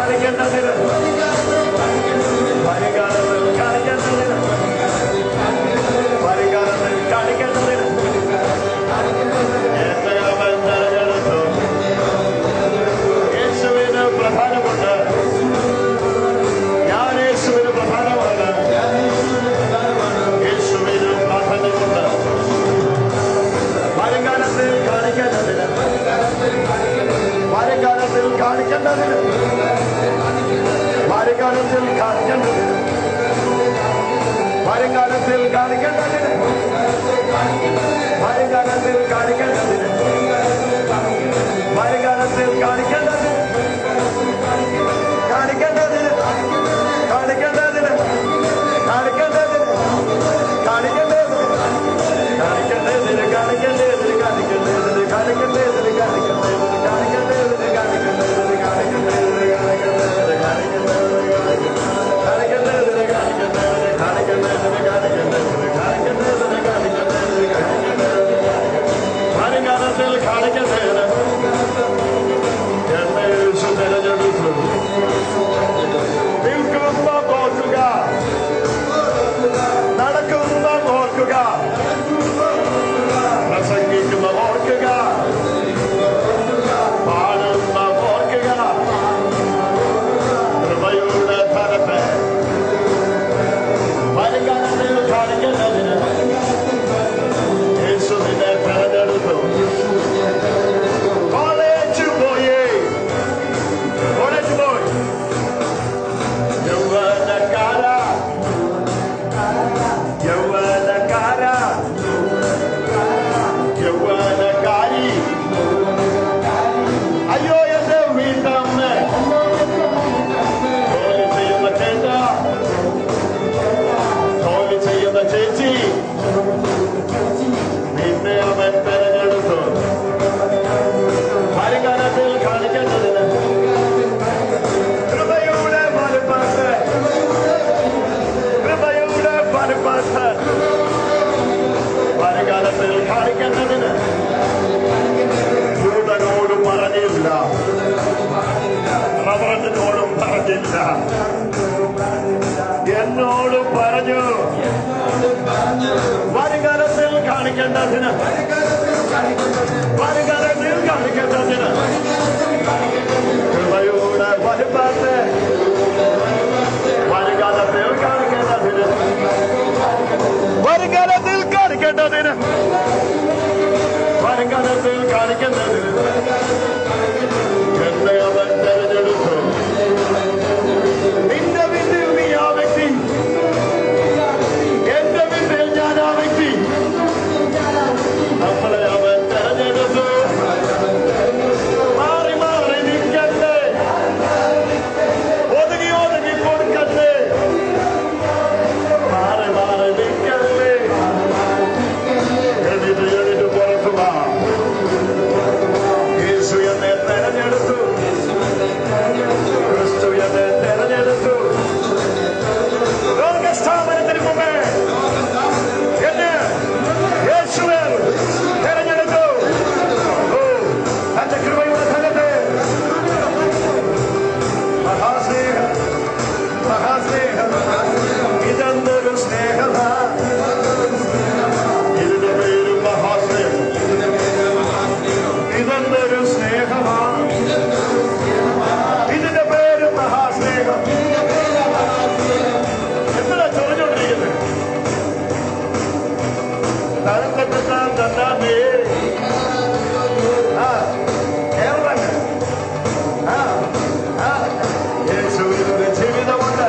കാണിക്കേണ്ടതിന് വരുകാലത്തിൽ കാണിക്കേണ്ടതിന് വരുകാലത്തിൽ കാണിക്കേണ്ടതിന് എന്നെ അവൻ തെരഞ്ഞെടുത്തു യേശുവിന് പ്രധാനമുണ്ട് ഞാൻ യേശുവിന് പ്രധാനമാണ് യേശുവിന് പ്രാധാന്യമുണ്ട് വരുകാലത്തിൽ കാണിക്കേണ്ടതിന് വരുകാലത്തിൽ കാണിക്കേണ്ടതിന് വരുകാലത്തിൽ കാണിക്കേണ്ടതിന് വരുകാലത്തിൽ കാണിക്കേണ്ടതിന് വരുകാലത്തിൽ കാണിക്കേണ്ടതിന് വരുകാലത്തിൽ കാണിക്കേണ്ടതിന് കാണിക്കേണ്ടതിന് കാണിക്കേണ്ടതിന് കാണിക്കേണ്ടതിന് കാണിക്കേണ്ടതിന് കാണിക്കേണ്ടതിന് കാണിക്കേണ്ടതിന് കാണിക്കേണ്ടതിന് കാണിക്കേണ്ടതിന് കാണിക്കേണ്ടതിന് കാണിക്കേണ്ടതിന് കാണിക്കേണ്ടതിന് കാണിക്കേണ്ടതിന് കാണിക്കേണ്ടതിന് കാണിക്കേണ്ടതിന് എന്നെ യേശു തിരഞ്ഞെടുത്തു നിൽക്കുന്ന ഓർക്കുക നടക്കുന്ന ഓർക്കുക പ്രസംഗിക്കുന്ന ഓർക്കുക പാടുന്ന ഓർക്കുക കൃപയുടെ തരത്തെ വരുകാലത്തിൽ കാണിക്കേണ്ടതിന് യേശുവിനെ തെരഞ്ഞെടുത്തു കോളേജ് പോയി കോളേജ് പോയി യൗവനക്കാര യൗവനക്കാര യൗവനക്കാരി അയ്യോ എന്റെ വീട്ടമ്മ ജോലി ചെയ്യുന്ന ചേട്ട ജോലി ചെയ്യുന്ന ചേച്ചി നിന്നെ അവൻ തെരഞ്ഞെടുത്തു വരുകാലത്തിൽ കാണിക്കേണ്ടതിന് കൃപയുടെ വലുപ്പത്ത് കൃപയുടെ വലുപ്പത്ത് വരുകാലത്തിൽ കാണിക്കേണ്ടതിന് ദൂതനോടും പറഞ്ഞില്ല റവറന്റിനോടും പറഞ്ഞില്ല എന്നോട് പറഞ്ഞു വരുകാലത്തിൽ കാണിക്കേണ്ടതിന് വരുകാലത്തിൽ കാണിക്കേണ്ടതിന് കൃപയുടെ വലുപ്പത്ത് വരുകാലത്തിൽ കാണിക്കേണ്ടതിന് വരുകാലത്തിൽ കാണിക്കേണ്ടതിന് വരുകാലത്തിൽ കാണിക്കേണ്ടതിന് എന്നെ അവൻ തെരഞ്ഞെടുത്തു നിന്റെ വീട്ടിൽ നീ ആ വ്യക്തി എന്റെ വീട്ടിൽ ഞാൻ ആ വ്യക്തി നമ്മളെ അവൻ തെരഞ്ഞെടുത്തു മാറി മാറി നിൽക്കട്ടെ ഒതുങ്ങി ഒതുങ്ങി കൊടുക്കട്ടെ മാറി മാറി നിൽക്കട്ടെ എഴുതി എഴുതി പുറത്തു വാ യേശു എന്നെ തെരഞ്ഞെടുത്തു ക്രിസ്തു എന്നെ തെരഞ്ഞെടുത്തു ലോകസ്ഥാപനത്തിന് മുമ്പേ എന്നെ യേശുവേ തെരഞ്ഞെടുത്തു ഓ തന്റെ കൃപയുടെ ഫലത്തെ മഹാസ്നേഹം മഹാസ്നേഹം ഇതെന്തൊരു സ്നേഹമാ ഇതിന്റെ പേര് മഹാസ്നേഹം ഇതെന്തൊരു സ്നേഹമാ ഇതിന്റെ പേര് മഹാസ്നേഹം എന്തിനാ ചൊറിഞ്ഞോണ്ടിരിക്കുന്നത് തരംഗത്താൻ തന്നാമേ ആ കേരളങ്ങൾ ആ ആ യേശുവിനൊരു ജീവിതമുണ്ട്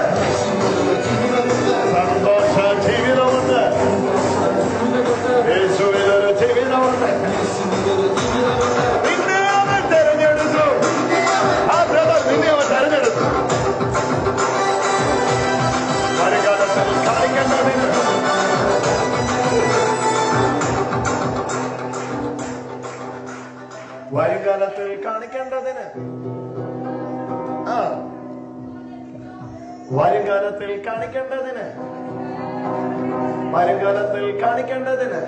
സന്തോഷ ജീവിതമുണ്ട് യേശുവിനൊരു ജീവിതമുണ്ട് നിന്നെ അവൻ തെരഞ്ഞെടുത്തു ആ ബ്രദർ നിന്നെ അവൻ തെരഞ്ഞെടുത്തു വരുകാലത്തിൽ കാണിക്കേണ്ടതിന് വരുകാലത്തിൽ കാണിക്കേണ്ടതിന് ആ വരുകാലത്തിൽ കാണിക്കേണ്ടതിന് വരുകാലത്തിൽ കാണിക്കേണ്ടതിന്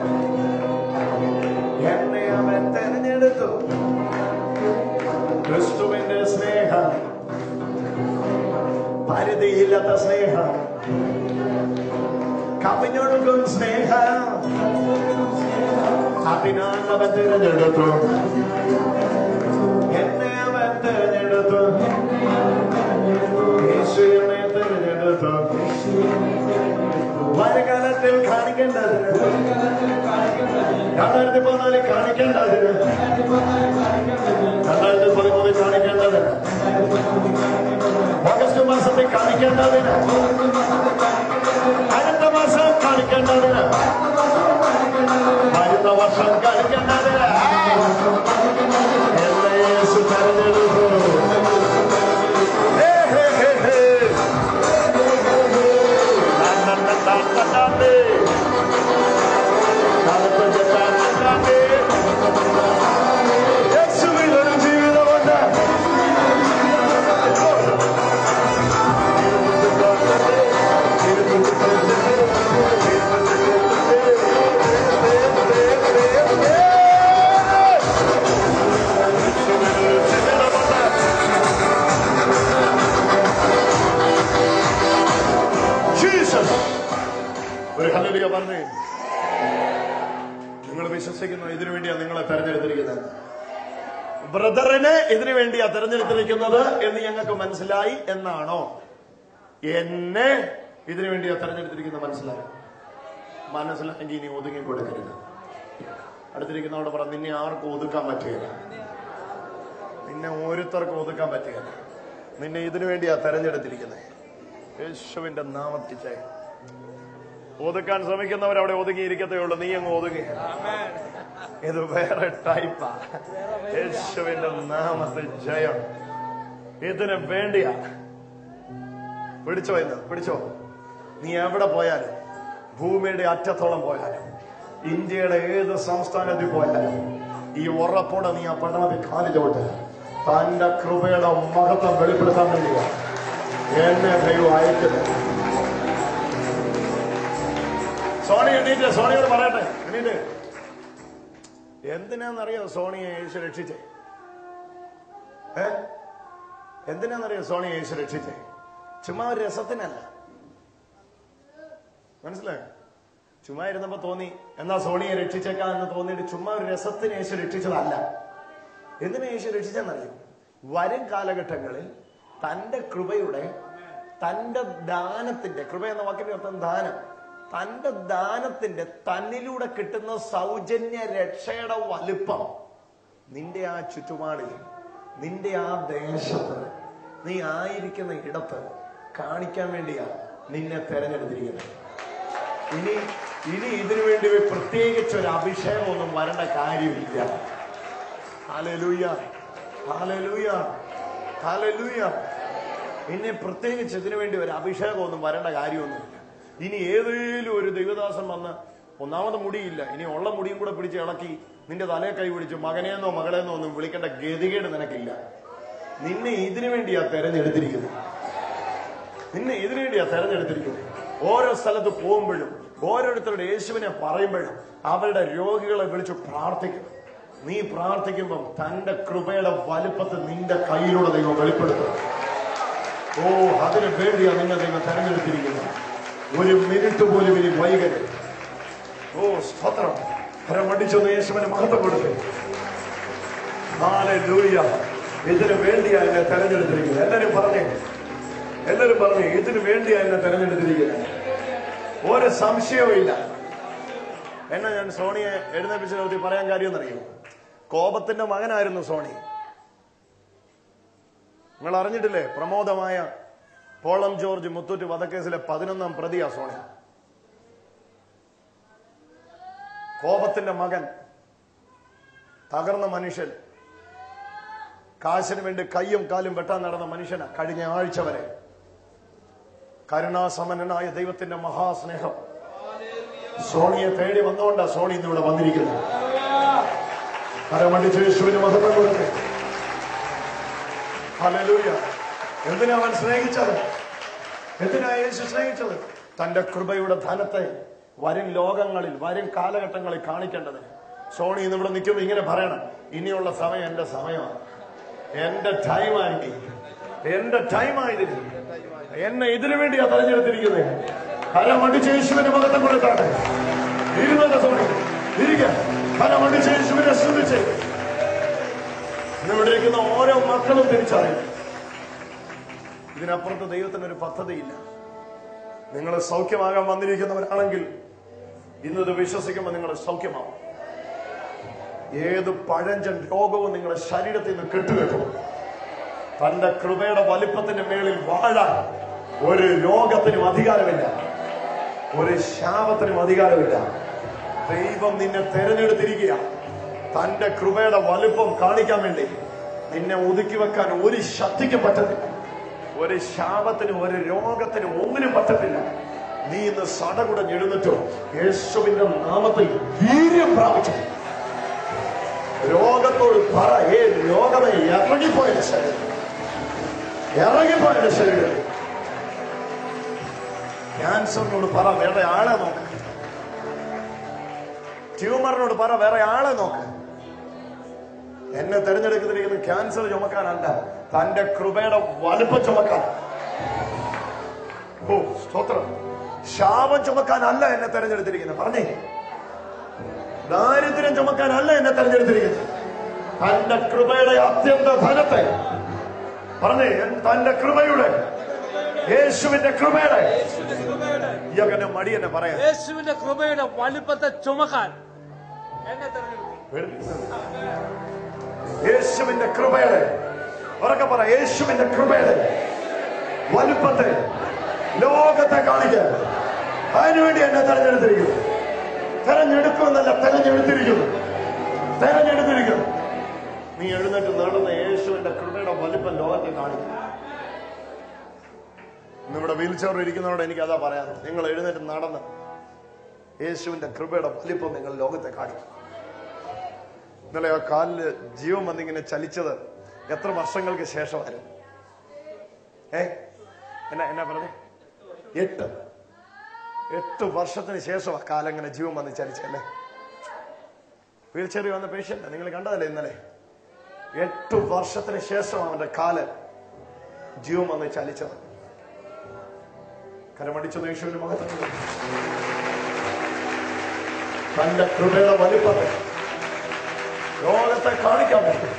എന്നെ അവൻ തെരഞ്ഞെടുത്തു ക്രിസ്തുവിന്റെ സ്നേഹം പരിധിയില്ലാത്ത സ്നേഹം കവിഞ്ഞൊഴുകും സ്നേഹം അതിനാൽ അവൻ തിരഞ്ഞെടുത്തു എന്നെ അവൻ തിരഞ്ഞെടുത്തു യേശു എന്നെ തിരഞ്ഞെടുത്തു വരുകാലത്തിൽ കാണിക്കേണ്ടതിന് രണ്ടായിരത്തി പതിനാലിൽ കാണിക്കേണ്ടതിന് രണ്ടായിരത്തി പതിമൂന്നിൽ കാണിക്കേണ്ടതിന് ഓഗസ്റ്റ് മാസത്തിൽ കാണിക്കേണ്ടതിന് അടുത്ത മാസം കാണിക്കേണ്ടതിന് അടുത്ത വർഷം കാണിക്കേണ്ടതിന് എന്നെ യേശു തെരഞ്ഞെടുത്തു ഹേ, ഹേ, ഹേ, ഹേ. തന്നന്നത്താന്നത്താന്നേ. തന്നത്തത്താന്നത്താന്നേ. യേശുവിൽ ഒരു ജീവിതമുണ്ട് ജീസസ് ഒരു ഹല്ലേലൂയ പറഞ്ഞേ നിങ്ങൾ വിശ്വസിക്കുന്നു ഇതിനു വേണ്ടിയാ നിങ്ങളെ തെരഞ്ഞെടുത്തിരിക്കുന്നത് ബ്രദറിനെ ഇതിനു വേണ്ടിയാ തെരഞ്ഞെടുത്തിരിക്കുന്നത് എന്ന് ഞങ്ങൾക്ക് മനസ്സിലായി എന്നാണോ എന്നെ ഇതിനു വേണ്ടിയാ തെരഞ്ഞെടുത്തിരിക്കുന്നത് മനസ്സിലായി മനസ്സിലായെങ്കിൽ ഇനി ഒതുങ്ങി കൊടുക്കരുത് അടുത്തിരിക്കുന്നവരോട് പറ നിന്നെ ആർക്കും ഒതുക്കാൻ പറ്റുകയില്ല നിന്നെ ഓരോരുത്തർക്കും ഒതുക്കാൻ പറ്റുകയില്ല നിന്നെ ഇതിനു വേണ്ടിയാ തെരഞ്ഞെടുത്തിരിക്കുന്നത് യേശുവിന്റെ നാമത്തിച്ചേ ഒതുക്കാൻ ശ്രമിക്കുന്നവർ അവിടെ ഒതുങ്ങിയിരിക്കത്തേ ഉള്ളൂ നീ അങ്ങ് ഒതുങ്ങി ഇത് വേറെ ടൈപ്പാ യേശുവിന്റെ നാമത്തിൽ ജയം ഇതിന് വേണ്ടിയാ പിടിച്ചോ ഇന്ന് പിടിച്ചോ നീ എവിടെ പോയാലും ഭൂമിയുടെ അറ്റത്തോളം പോയാലും ഇന്ത്യയുടെ ഏത് സംസ്ഥാനത്തിൽ പോയാലും ഈ ഉറപ്പോടെ നീ ആ പട്ടണത്തിൽ കാലിലോട്ട് തന്റെ കൃപയുടെ മഹത്വം വെളിപ്പെടുത്താൻ വേണ്ടിയാ എന്നെ ദൈവം അയക്കുന്നത് സോണി എണ്ണീറ്റ് സോണിയോട് പറയട്ടെ എണ്ണീറ്റ് എന്തിനാന്നറിയോ സോണിയെ യേശു രക്ഷിച്ചേ ഏ എന്തിനാന്നറിയോ സോണിയെ യേശു രക്ഷിച്ചേ ചുമ്മാ ഒരു രസത്തിനല്ല മനസ്സിലായോ ചുമ്മാ ഇരുന്നപ്പോ തോന്നി എന്നാ സോണിയെ രക്ഷിച്ചേക്കാം എന്ന് തോന്നിയിട്ട് ചുമ്മാ ഒരു രസത്തിന് യേശു രക്ഷിച്ചതല്ല എന്തിനാ യേശു രക്ഷിച്ചെന്നറിയോ വരും കാലഘട്ടങ്ങളിൽ തന്റെ കൃപയുടെ തന്റെ ദാനത്തിന്റെ കൃപ എന്ന വാക്കിന്റെ അർത്ഥം ദാനം തന്റെ ദാനത്തിന്റെ തന്നിലൂടെ കിട്ടുന്ന സൗജന്യ രക്ഷയുടെ വലുപ്പം നിന്റെ ആ ചുറ്റുപാടിൽ നിന്റെ ആ ദേശത്ത് നീ ആയിരിക്കുന്ന ഇടത്ത് കാണിക്കാൻ വേണ്ടിയാ നിന്നെ തെരഞ്ഞെടുത്തിരിക്കുന്നത് ഇനി ഇനി ഇതിനു വേണ്ടി പ്രത്യേകിച്ച് ഒരു അഭിഷേകമൊന്നും വരേണ്ട കാര്യമില്ല ഹാലലൂയ ഹാലലൂയ ഹാലലൂയ ഇനി പ്രത്യേകിച്ച് ഇതിനു വേണ്ടി ഒരു അഭിഷേകമൊന്നും വരേണ്ട കാര്യമൊന്നുമില്ല ഇനി ഏതേലും ഒരു ദൈവദാസൻ വന്ന് ഒന്നാമത് മുടിയില്ല ഇനി ഉള്ള മുടിയും കൂടെ പിടിച്ച് ഇളക്കി നിന്റെ തലയെ കൈ പിടിച്ച് മകനെന്നോ മകളെന്നോ ഒന്നും വിളിക്കേണ്ട ഗതികേട് നിനക്കില്ല നിന്നെ ഇതിനു വേണ്ടിയാ തെരഞ്ഞെടുത്തിരിക്കുന്നത് നിന്നെ ഇതിനു വേണ്ടിയാ തെരഞ്ഞെടുത്തിരിക്കുന്നത് ഓരോ സ്ഥലത്ത് പോകുമ്പോഴും ഓരോരുത്തരുടെ യേശുവിനെ പറയുമ്പോഴും അവരുടെ രോഗികളെ വിളിച്ച് പ്രാർത്ഥിക്കും നീ പ്രാർത്ഥിക്കുമ്പം തന്റെ കൃപയുടെ വലുപ്പത്തിൽ നിന്റെ കയ്യിലൂടെ ദൈവം വെളിപ്പെടുത്തും ഓ അതിനു വേണ്ടിയാ നിന്നെ ദൈവം തെരഞ്ഞെടുത്തിരിക്കുന്നത് ഒരു മിനിറ്റ് പോലും ഇനി വൈകരുത് ഓ സ്തോത്രം കരമടിച്ചൊന്ന് യേശുവിനെ മഹത്വം കൊടുത്തു ഹാലൂയ ഇതിനു വേണ്ടിയാ എന്നെ തെരഞ്ഞെടുത്തിരിക്കുന്നത് എല്ലാരും പറഞ്ഞേ എല്ലാരും പറഞ്ഞു ഇതിനു വേണ്ടിയാ എന്നെ തെരഞ്ഞെടുത്തിരിക്കുന്നത് ഒരു സംശയവും ഇല്ല എന്നാ ഞാൻ സോണിയെ എഴുന്നേപ്പിച്ച് നിർത്തി പറയാൻ കാര്യമെന്നറിയോ കോപത്തിന്റെ മകനായിരുന്നു സോണി നിങ്ങൾ അറിഞ്ഞിട്ടില്ലേ പ്രമോദമായ പോളം ജോർജ് മുത്തൂറ്റ് വധക്കേസിലെ പതിനൊന്നാം പ്രതിയാ സോണി കോപത്തിന്റെ മകൻ തകർന്ന മനുഷ്യൻ കാശിന് വേണ്ടി കയ്യും കാലും വെട്ടാൻ നടന്ന മനുഷ്യനാ കഴിഞ്ഞ ആഴ്ച വരെ കരുണാസമനായ ദൈവത്തിന്റെ മഹാസ്നേഹം സോണിയെ തേടി വന്നുകൊണ്ടാ സോണി ഇന്ന് ഇവിടെ വന്നിരിക്കുന്നത് കരമടിച്ച് യേശുവിന് മഹത്വം കൊടുത്തേ ഹല്ലേലൂയ എന്തിനാ അവൻ സ്നേഹിച്ചത് എന്തിനാ യേശു സ്നേഹിച്ചത് തന്റെ കൃപയുടെ ധനത്തെ വരും ലോകങ്ങളിൽ വരും കാലഘട്ടങ്ങളിൽ കാണിക്കേണ്ടതിന് സോണി ഇന്ന് ഇവിടെ നിൽക്കുമ്പോൾ ഇങ്ങനെ പറയണം ഇനിയുള്ള സമയം എന്റെ സമയമാണ് എന്റെ ടൈമായി എന്റെ ടൈമായിരുന്നു എന്നെ ഇതിനു വേണ്ടിയാ തെരഞ്ഞെടുത്തിരിക്കുന്നത് കരമടിച്ച് യേശുവിന് മഹത്വം കൊടുത്താണ് ഇരുന്നല്ല സോണി ഇരിക്ക കരമടിച്ച് യേശുവിനെ സ്തുതിച്ച് ഇന്നിവിടെ ഇരിക്കുന്ന ഓരോ മക്കളും തിരിച്ചറിയും ഇതിനപ്പുറത്ത് ദൈവത്തിന് ഒരു പദ്ധതിയില്ല നിങ്ങൾ സൗഖ്യമാകാൻ വന്നിരിക്കുന്നവരാണെങ്കിൽ ഇന്നത് വിശ്വസിക്കുമ്പോൾ നിങ്ങൾ സൗഖ്യമാവും ഏത് പഴഞ്ചൻ രോഗവും നിങ്ങളുടെ ശരീരത്തിൽ നിന്ന് കെട്ടുകെട്ടും തന്റെ കൃപയുടെ വലിപ്പത്തിന്റെ മേളിൽ വാഴാൻ ഒരു രോഗത്തിനും അധികാരമില്ല ഒരു ശാപത്തിനും അധികാരമില്ല ദൈവം നിന്നെ തെരഞ്ഞെടുത്തിരിക്കുക തന്റെ കൃപയുടെ വലിപ്പം കാണിക്കാൻ വേണ്ടി നിന്നെ ഒതുക്കി വെക്കാൻ ഒരു ശക്തിക്കും പറ്റത്തില്ല ഒരു ശാപത്തിനും ഒരു രോഗത്തിനും ഒന്നിനും പറ്റത്തില്ല നീ ഇന്ന് സടകുടഞ്ഞെഴുന്നിട്ടോ യേശുവിന്റെ നാമത്തിൽ വീര്യം പ്രാപിച്ചു രോഗത്തോട് പറ ഏ രോഗമേ ഇറങ്ങിപ്പോയ ശരീരം ഇറങ്ങിപ്പോയ ശരീരം ക്യാൻസറിനോട് പറ വേറെ ആളെ നോക്ക് ട്യൂമറിനോട് പറ വേറെ ആളെ നോക്ക് എന്നെ തെരഞ്ഞെടുക്കുന്നിരിക്കുന്നത് ക്യാൻസർ ചുമക്കാനല്ല തന്റെ കൃപയുടെ വലുപ്പം ചുമക്കാൻ ഓ സ്തോത്രം ശാപം ചുമക്കാനല്ല എന്നെ തെരഞ്ഞെടുത്തിരിക്കുന്നത് പറഞ്ഞേ ദാരിദ്ര്യം ചുമക്കാനല്ല എന്നെ തെരഞ്ഞെടുത്തിരിക്കുന്നത് തന്റെ കൃപയുടെ അത്യന്ത ധനത്തെ പറഞ്ഞേ തന്റെ കൃപയുടെ യേശുവിന്റെ കൃപയുടെ ഇയൊക്കെ മടി എന്നെ പറയാം യേശുവിന്റെ കൃപയുടെ വലിപ്പത്തെ ചുമക്കാൻ എന്നെ തെരഞ്ഞെടുത്തു യേശുവിന്റെ കൃപയുടെ ഉറക്കെ പറ യേശുവിന്റെ കൃപയുടെ വലുപ്പത്തെ ലോകത്തെ കാണിക്കാൻ അതിനുവേണ്ടി എന്നെ തെരഞ്ഞെടുത്തിരിക്കുന്നു തെരഞ്ഞെടുക്കുമെന്നല്ല തെരഞ്ഞെടുത്തിരിക്കുന്നു തെരഞ്ഞെടുത്തിരിക്കുന്നു നീ എഴുന്നേറ്റ് നേടുന്ന യേശുവിന്റെ കൃപയുടെ വലിപ്പം ലോകത്തെ കാണിക്കും ഇന്നിവിടെ വീൽ ചെയറിൽ ഇരിക്കുന്നവരോട് എനിക്ക് അതാ പറയാം നിങ്ങൾ എഴുന്നേറ്റ് നടന്ന് യേശുവിന്റെ കൃപയുടെ വലിപ്പം നിങ്ങൾ ലോകത്തെ കാണിക്കും ഇന്നലെ ആ കാലില് ജീവൻ വന്നിങ്ങനെ ചലിച്ചത് എത്ര വർഷങ്ങൾക്ക് ശേഷമായിരുന്നു ഏ എന്നാ എന്നാ പറഞ്ഞേ എട്ട് എട്ട് വർഷത്തിന് ശേഷം ആ കാലങ്ങനെ ജീവൻ വന്ന് ചലിച്ചല്ലേ വീൽ ചെയറിൽ വന്ന പേഷ്യന്റ് നിങ്ങൾ കണ്ടതല്ലേ ഇന്നലെ എട്ട് വർഷത്തിന് ശേഷം അവന്റെ കാല് ജീവൻ വന്ന് ചലിച്ചത് കരമടിച്ച യേശുവിന് മഹത്വം കൊടുത്തു. തന്റെ കൃപയുടെ വലിപ്പത്തെ ലോകത്തെ കാണിക്കാൻ പറ്റും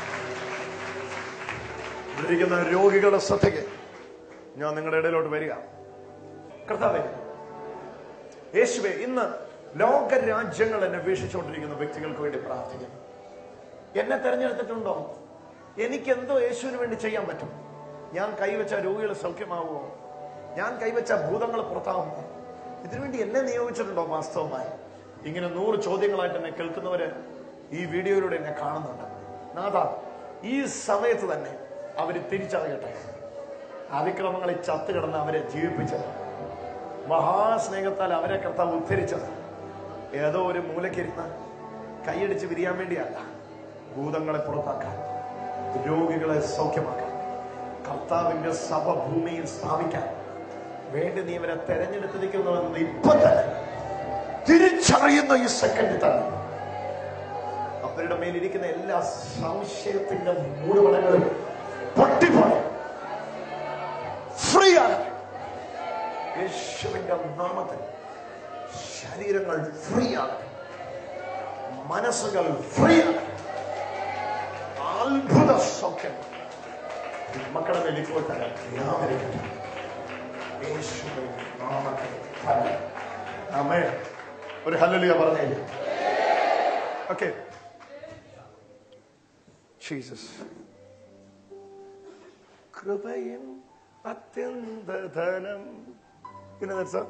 ഇരിക്കുന്ന രോഗികളുടെ ശ്രദ്ധയ്ക്ക് ഞാൻ നിങ്ങളുടെ ഇടയിലോട്ട് വരിക കർത്താവേ യേശുവെ ഇന്ന് ലോക രാജ്യങ്ങൾ എന്നെ വീക്ഷിച്ചുകൊണ്ടിരിക്കുന്ന വ്യക്തികൾക്ക് വേണ്ടി പ്രാർത്ഥിക്കുന്നു എന്നെ തെരഞ്ഞെടുത്തിട്ടുണ്ടോ എനിക്ക് എന്തോ യേശുവിന് വേണ്ടി ചെയ്യാൻ പറ്റും ഞാൻ കൈവച്ച രോഗികൾ സൗഖ്യമാവുമോ ഞാൻ കൈവച്ച ഭൂതങ്ങൾ പുറത്താവുമോ ഇതിനുവേണ്ടി എന്നെ നിയോഗിച്ചിട്ടുണ്ടോ വാസ്തവമായി ഇങ്ങനെ നൂറ് ചോദ്യങ്ങളായിട്ട് എന്നെ കേൾക്കുന്നവര് ഈ വീഡിയോയിലൂടെ എന്നെ കാണുന്നുണ്ട് നാഥ ഈ സമയത്ത് തന്നെ അവര് തിരിച്ചറിയട്ടെ അതിക്രമങ്ങളിൽ ചത്തു കിടന്ന് അവരെ ജീവിപ്പിച്ചത് മഹാസ്നേഹത്താൽ അവരെ കർത്താവ് ഉദ്ധരിച്ചത് ഏതോ ഒരു മൂലക്കിരുന്ന് കൈയടിച്ച് വിരിയാൻ വേണ്ടിയല്ല ഭൂതങ്ങളെ പുറത്താക്കാൻ രോഗികളെ സൗഖ്യമാക്കാൻ കർത്താവിന്റെ സഭ ഭൂമിയിൽ സ്ഥാപിക്കാൻ വേണ്ടി നീ അവരെ തെരഞ്ഞെടുത്തിരിക്കുന്നുവെന്ന് ഇപ്പൊ തന്നെ തിരിച്ചറിയുന്ന ഈ സെക്കൻഡിൽ തന്നെ അവരുടെ മേലിരിക്കുന്ന എല്ലാ സംശയത്തിന്റെ മൂടുപടങ്ങളും പൊട്ടിപ്പോയി ഫ്രീ ആണ് യേശുവിന്റെ നാമത്തിൽ ശരീരങ്ങൾ ഫ്രീ ആണ് മനസ്സുകൾ ഫ്രീ ആണ് അത്ഭുത സൗഖ്യം മക്കളുടെ മേൽ ഇപ്പോൾ തന്നെ വ്യാപരിക്കട്ടെ യേശുവിന്റെ നാമത്തിൽ തന്നെ ആമേൻ ഒരു ഹല്ലേലൂയ പറഞ്ഞേ ഓക്കെ ജീസസ് കൃപയും അത്യന്തധനം പിന്നെ നിർത്താം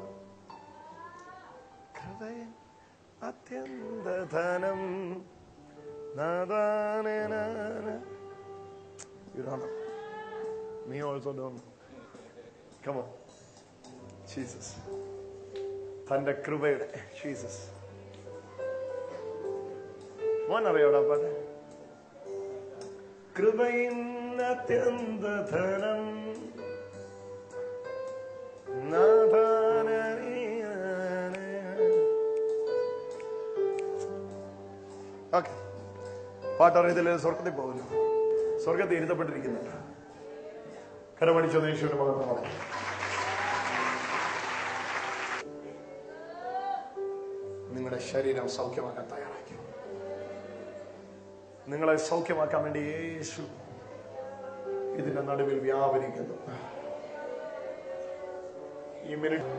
കൃപയും അത്യന്തധനം നാദാനനാന. You don't know. Me also don't know. Come on. Jesus. തന്റെ കൃപയുടെ ജീസസ് മോനറിയോടാ പാട്ട് കൃപയിൻ അത്യന്തധനം ഓക്കെ പാട്ടറിയത്തില്ല സ്വർഗത്തിൽ പോകുന്നു സ്വർഗത്തിൽ ഇരുത്തപ്പെട്ടിരിക്കുന്നുണ്ട് കരമടിച്ചോ യേശുവിന്റെ മകത്തോടെ നിങ്ങളുടെ ശരീരം സൗഖ്യമാക്കാൻ തയ്യാറാക്കി നിങ്ങളെ സൗഖ്യമാക്കാൻ വേണ്ടി യേശു ഇതിന്റെ നടുവിൽ വ്യാപരിക്കുന്നു ഈ മിനിറ്റ്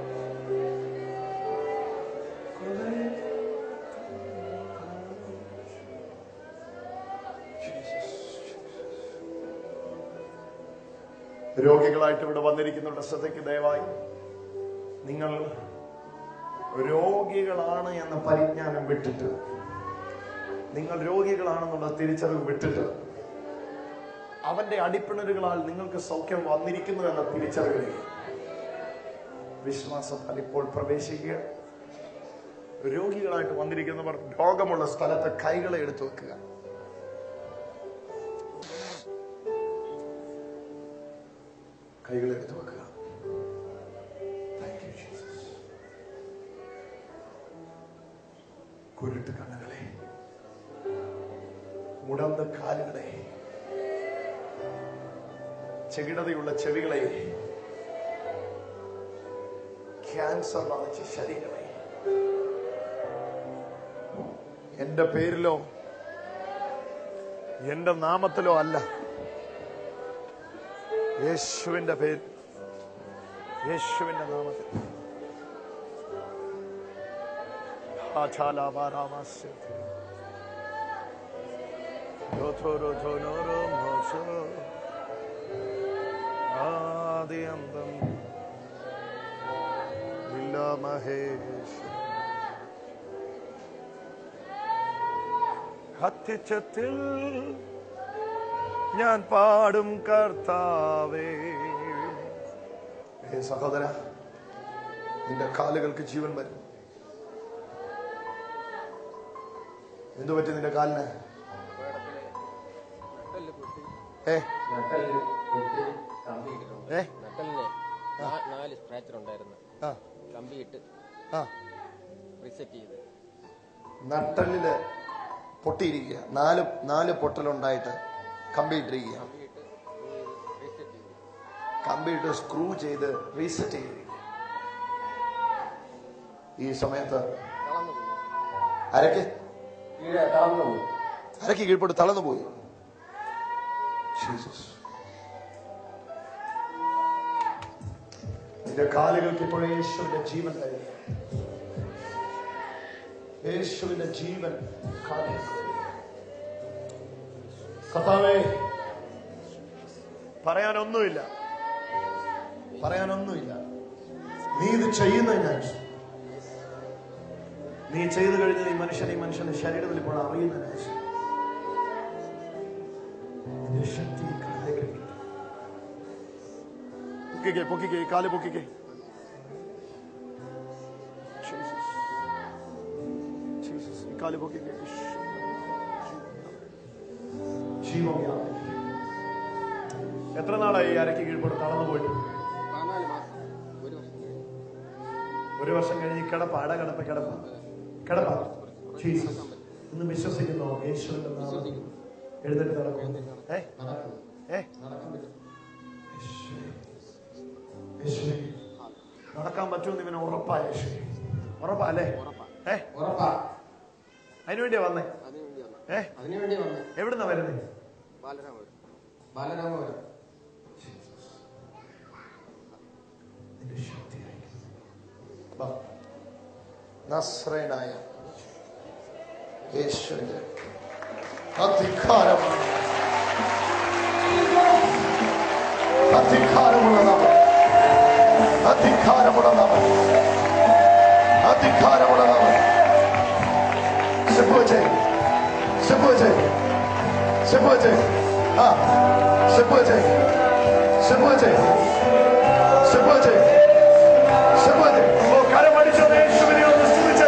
രോഗികളായിട്ട് ഇവിടെ വന്നിരിക്കുന്നവരുടെ ശ്രദ്ധയ്ക്ക് ദയവായി നിങ്ങൾ രോഗികളാണ് എന്ന പരിജ്ഞാനം വിട്ടിട്ട് നിങ്ങൾ രോഗികളാണെന്നുള്ള തിരിച്ചറിവ് വിട്ടിട്ട് അവന്റെ അടിപ്പിണരുകളാൽ നിങ്ങൾക്ക് സൗഖ്യം വന്നിരിക്കുന്നു എന്ന തിരിച്ചറിവിലേക്ക് വിശ്വാസത്താൽ ഇപ്പോൾ പ്രവേശിക്കുക രോഗികളായിട്ട് വന്നിരിക്കുന്നവർ രോഗമുള്ള സ്ഥലത്ത് കൈകളെ എടുത്തു വെക്കുക കൈകളെ എടുത്തു വെക്കുക Thank you, Jesus. കുരുട്ട് കണ്ണുകളെ മുടന്ത കാലുകളെ ചെകിടതയുള്ള ചെവികളെ ക്യാൻസർ ബാധിച്ച ശരീരമേ എന്റെ പേരിലോ എന്റെ നാമത്തിലോ അല്ല യേശുവിന്റെ പേര് യേശുവിന്റെ നാമത്തിൽ ആചാലാപാരാമാസ്യ ആദിയന്തം ഇല്ല മഹേഷ് അത്യുച്ചത്തിൽ ഞാൻ പാടും കർത്താവേ ഹേ സഹോദര നിന്റെ കാലുകൾക്ക് ജീവൻ വരും എന്തു പറ്റി നിന്റെ കാലിന് ഏ നട്ടലിന് പൊട്ടി കമ്പിയിട്ടിട്ടുണ്ട് ഏ നട്ടലിന് നാ- നാല് സ്ക്രാച്ചർ ഉണ്ടായിരുന്നു ആ കമ്പിയിട്ട് ആ റിസെറ്റ് ചെയ്ത് നട്ടലില് പൊട്ടിയിരിക്കുക നാല് നാല് പൊട്ടലുണ്ടായിട്ട് കമ്പിയിട്ടിരിക്കുക കമ്പിയിട്ട് റിസെറ്റ് ചെയ്ത് കമ്പിയിട്ട് സ്ക്രൂ ചെയ്ത് റീസെറ്റ് ചെയ്തിരിക്കുക ഈ സമയത്ത് തളർന്നു പോയി അരക്ക് കീഴെ തളർന്നു പോയി അരക്ക് കീഴ്പോട്ട് തളർന്നു പോയി ജീസസ് നിന്റെ കാലുകൾക്ക് ഇപ്പോൾ യേശുവിന്റെ ജീവൻ തരുന്നു യേശുവിന്റെ ജീവൻ കാലുകൾക്ക് തരുന്നു. കർത്താവേ പറയാനൊന്നുമില്ല പറയാനൊന്നുമില്ല നീ ഇത് ചെയ്യുന്നതിനാൽ നീ ചെയ്തു കഴിഞ്ഞത് ഈ മനുഷ്യൻ ഈ മനുഷ്യന്റെ ശരീരത്തിൽ ഇപ്പോൾ അറിയുന്നതിനാൽ നിന്റെ ശക്തി ഈ കാലിലേക്ക് കിട്ടും. പൊക്കിക്കേ പൊക്കിക്കേ ഈ കാല് പൊക്കിക്കേ Jesus. Jesus. ഈ കാല് പൊക്കിക്കേ ജീവൻ വ്യാപരിക്കട്ടെ. എത്ര നാളായി ഈ അരക്ക് കീഴ്പോട്ട് തളർന്നു പോയിട്ട് പതിനാല് മാസം ഒരു വർഷം കഴിഞ്ഞു ഒരു വർഷം കഴിഞ്ഞ് കിടപ്പ അട കിടപ്പ കിടപ്പ കിടപ്പ ജീസസ് ഇന്ന് വിശ്വസിക്കുന്നു യേശുവിന്റെ നാമത്തിൽ എഴുന്നേറ്റ് നടക്കും ഏ നടക്കുന്നു ഏ നടക്കാൻ പറ്റും യേശുവേ. യേശുവേ. നടക്കാൻ പറ്റുമെന്ന് ഇവന് ഉറപ്പാ യേശു ഉറപ്പാ അല്ലേ ഉറപ്പാ ഏ ഉറപ്പാ അതിനുവേണ്ടിയാ വന്നേ അതിനു വേണ്ടി വന്ന ഏ അതിനു വേണ്ടി വന്നേ എവിടുന്നാ വരുന്നേ ബാലരാമപുരം ബാലരാമപുരം നിന്റെ ശക്തിയായി വാ. നസ്രയനായ യേശുവിന്റെ അധികാരമാണ് അധികാരമുള്ള നാമം അധികാരമുള്ള നാമം അധികാരമുള്ള നാമം സിപ്പുവച്ചേ സിപ്പുവച്ചേ സിപ്പുവച്ചേ ആ സിപ്പുവച്ചേ സിപ്പുവച്ചേ സിപ്പുവച്ചേ സിപ്പുവച്ചേ ഓ കരമടിച്ചോ യേശുവിനെ ഒന്ന് സ്തുതിച്ചേ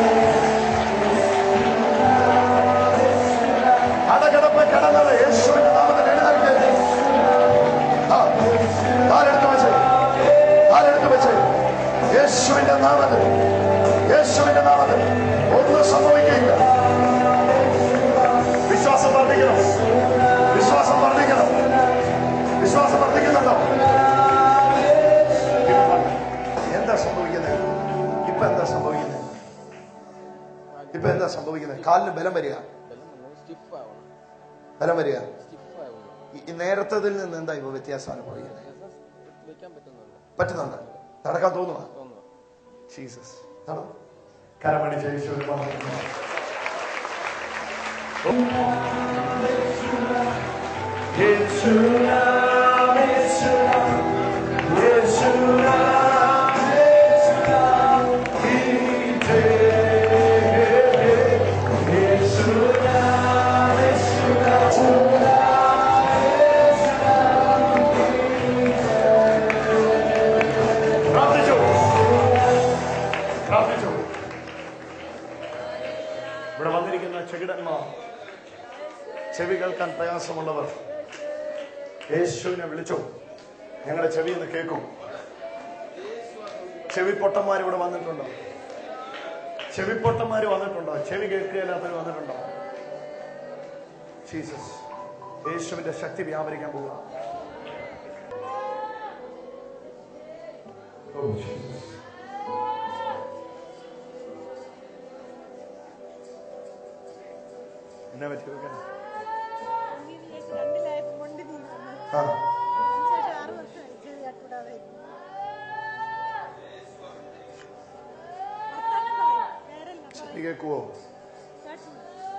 അടകിടപ്പ് കിടന്നത് യേശുവിന്റെ നാമത്തിൽ എഴുന്നേൽക്കേ ആ കാലെടുത്ത് വെച്ച് കാലെടുത്ത് വെച്ച് യേശുവിന്റെ നാമത്തിൽ യേശുവിന്റെ നാമത്തിൽ ഒന്നും സംഭവിക്കില്ല വിശ്വാസം വർദ്ധിക്കണം വിശ്വാസം വർദ്ധിക്കണം വിശ്വാസം വർദ്ധിക്കുന്നുണ്ടോ സംഭവിക്കുന്നത് കാലിന് ബലം വരിക സ്റ്റിഫ് ആവണം ബലം വരിക സ്റ്റിഫ് ആവുന്നു ഈ- ഈ നേരത്തതിൽ നിന്ന് എന്താ ഇപ്പൊ വ്യത്യാസം അനുഭവിക്കുന്നത് വെക്കാൻ പറ്റുന്നുണ്ട് പറ്റുന്നുണ്ട് നടക്കാൻ തോന്നുക തോന്നുന്നു ജീസസ് കരമണി ജയിച്ചു പ്രാർത്ഥിച്ചു പ്രാർത്ഥിച്ചു ഇവിടെ വന്നിരിക്കുന്ന ചെകിടന്മാർ ചെവി കേൾക്കാൻ പ്രയാസമുള്ളവർ യേശുവിനെ വിളിച്ചു ഞങ്ങളുടെ ചെവി എന്ന് കേൾക്കും ചെവി പൊട്ടന്മാർ ഇവിടെ വന്നിട്ടുണ്ടോ ചെവി പൊട്ടന്മാർ വന്നിട്ടുണ്ടോ ചെവി കേൾക്കുകയില്ലാത്തവർ വന്നിട്ടുണ്ടോ ജീസസ് യേശുവിന്റെ ശക്തി വ്യാപരിക്കാൻ പോവുക Oh, Jesus. എന്നാ പറ്റി വെക്കാൻ വീട്ടിലേക്ക് രണ്ടിലായപ്പോ കൊണ്ട് നീങ്ങുന്നു. ആ അതിനുശേഷം ആറ് വർഷമായി ചെവി കൂടാതെ വർത്താനം പറയും. പേരെല്ലാം പറയും. ചെവി കേൾക്കുവോ കേട്ടില്ല.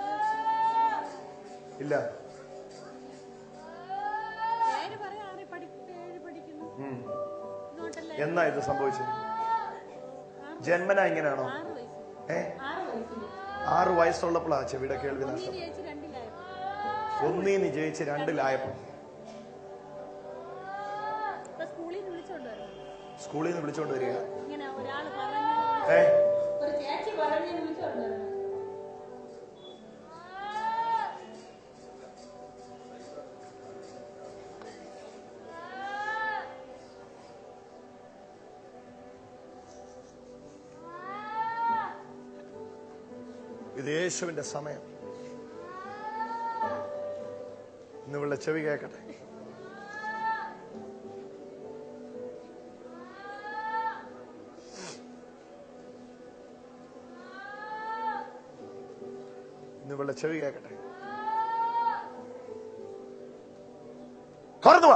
ഇല്ല പേര് പറയാതെ പഠി പേര് പഠിക്കുന്നു ഉം. ഇങ്ങോട്ടല്ലേ എന്നാ ഇത് സംഭവിച്ചത് ആറ് ജന്മന ഇങ്ങനെയാണോ ആറ് വയസ്സിൽ ഏ ആറ് വയസ്സിൽ ആറ് വയസ്സുള്ളപ്പോഴാ ചെവിയുടെ കേൾവി ഒന്നിന് നഷ്ടം ചേച്ചി രണ്ടിലായപ്പോ ഒന്നീന്ന് ജയിച്ച് രണ്ടിലായപ്പോ ഇപ്പൊ സ്കൂളിൽ നിന്ന് വിളിച്ചോണ്ട് വരണം സ്കൂളിൽ നിന്ന് വിളിച്ചോണ്ട് വരിക ഇങ്ങനെ ഒരാള് പറഞ്ഞു ഏ ഒരു ചേച്ചി പറഞ്ഞു വിളിച്ചോണ്ട് വരണം ഇത് യേശുവിന്റെ സമയം ഇന്ന് ചെവി കേൾക്കട്ടെ ഇന്ന് ചെവി കേൾക്കട്ടെ തുറന്നു വാ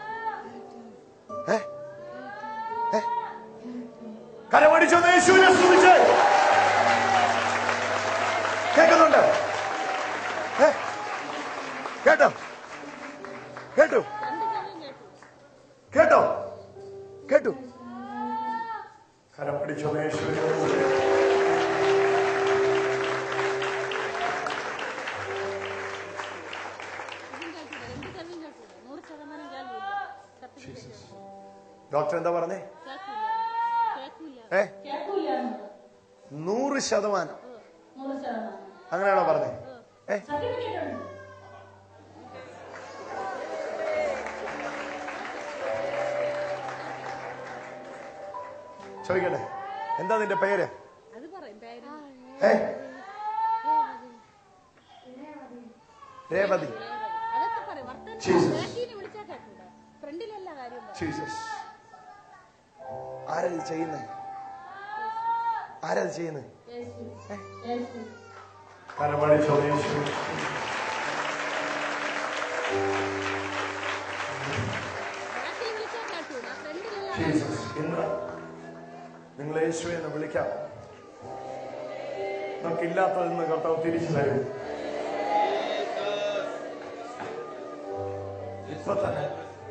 ഏ ഏ കരമടിച്ചോ യേശുവിനെ സ്തുതിച്ചേ കേൾക്കുന്നുണ്ട് ഏ? കേട്ടോ കേട്ടു രണ്ട് ചെവിയും കേട്ടു കേട്ടോ കേട്ടു കരം പിടിച്ചോ യേശുവിനെ ഇതും കേൾക്കൂല രണ്ട് ചെവിയും കേൾക്കൂല നൂറ് ശതമാനം കേൾവില്ല സർട്ടിഫിക്കറ്റ് ഡോക്ടർ എന്താ പറഞ്ഞേ കേൾക്കൂല കേൾക്കൂല ഏ കേൾക്കൂല നൂറ് ശതമാനം നൂറ് ശതമാനം അങ്ങനെയാണോ പറഞ്ഞേ ഏ സർട്ടിഫിക്കറ്റ് ഉണ്ട് ചോദിക്കട്ടെ എന്താ നിന്റെ പേര് അത് പറയും പേര് ഏ രേവതി അതൊക്കെ പറയും വർത്തമാനം Jesus. ബാക്കിന് വിളിച്ചാൽ കേൾക്കൂല ഫ്രണ്ടിലല്ല കാര്യം പറയും ജീസസ് ആരത് ചെയ്യുന്നേ ആരത് ചെയ്യുന്നേ യേശു യേശു കരമടിച്ചോ യേശു ബാക്കിൽ വിളിച്ചാൽ കേൾക്കൂല ഫ്രണ്ടിലല്ല ജീസസ് ഇന്ന് നിങ്ങൾ യേശുവെ എന്ന് വിളിക്കാം നമുക്കില്ലാത്തതിൽ നിന്ന് കർത്താവ് തിരിച്ചു തരും ഇപ്പൊ തന്നെ